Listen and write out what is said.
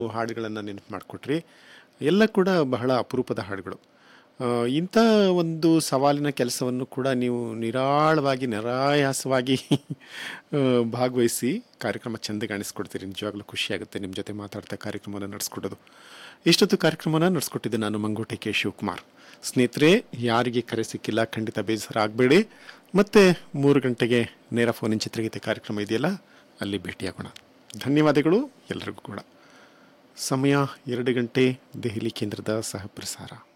ಹಾಡುಗಳನ್ನು ನೆನಪು ಮಾಡಿಕೊಟ್ರಿ ಎಲ್ಲ ಕೂಡ ಬಹಳ ಅಪರೂಪದ ಹಾಡುಗಳು ಆ, ಇಂಥ ಒಂದು ಸವಾಲಿನ ಕೆಲಸವನ್ನು ಕೂಡ ನೀವು ನಿರಾಳವಾಗಿ ನಿರಾಯಾಸವಾಗಿ ಆ, ಭಾಗವಹಿಸಿ ಕಾರ್ಯಕ್ರಮ ಚೆಂದ ಕಾಣಿಸ್ಕೊಡ್ತೀರಿ ನಿಜವಾಗ್ಲೂ ಖುಷಿಯಾಗುತ್ತೆ ನಿಮ್ಮ ಜೊತೆ ಮಾತಾಡ್ತಾ ಕಾರ್ಯಕ್ರಮವನ್ನು ನಡೆಸ್ಕೊಡೋದು ಇಷ್ಟೊತ್ತು ಕಾರ್ಯಕ್ರಮನ ನಡೆಸ್ಕೊಟ್ಟಿದ್ದೆ ನಾನು ಮಂಗೋಟೆ ಕೆ ಶಿವಕುಮಾರ್ ಸ್ನೇಹಿತರೆ ಯಾರಿಗೆ ಕರೆ ಸಿಕ್ಕಿಲ್ಲ ಖಂಡಿತ ಬೇಸರ ಆಗಬೇಡಿ ಮತ್ತೆ ಮೂರು ಗಂಟೆಗೆ ನೇರ ಫೋನಿನ ಚಿತ್ರಗೀತೆ ಕಾರ್ಯಕ್ರಮ ಇದೆಯಲ್ಲ ಅಲ್ಲಿ ಭೇಟಿಯಾಗೋಣ ಧನ್ಯವಾದಗಳು ಎಲ್ಲರಿಗೂ ಕೂಡ ಸಮಯ ಎರಡು ಗಂಟೆ ದೆಹಲಿ ಕೇಂದ್ರದ ಸಹ ಪ್ರಸಾರ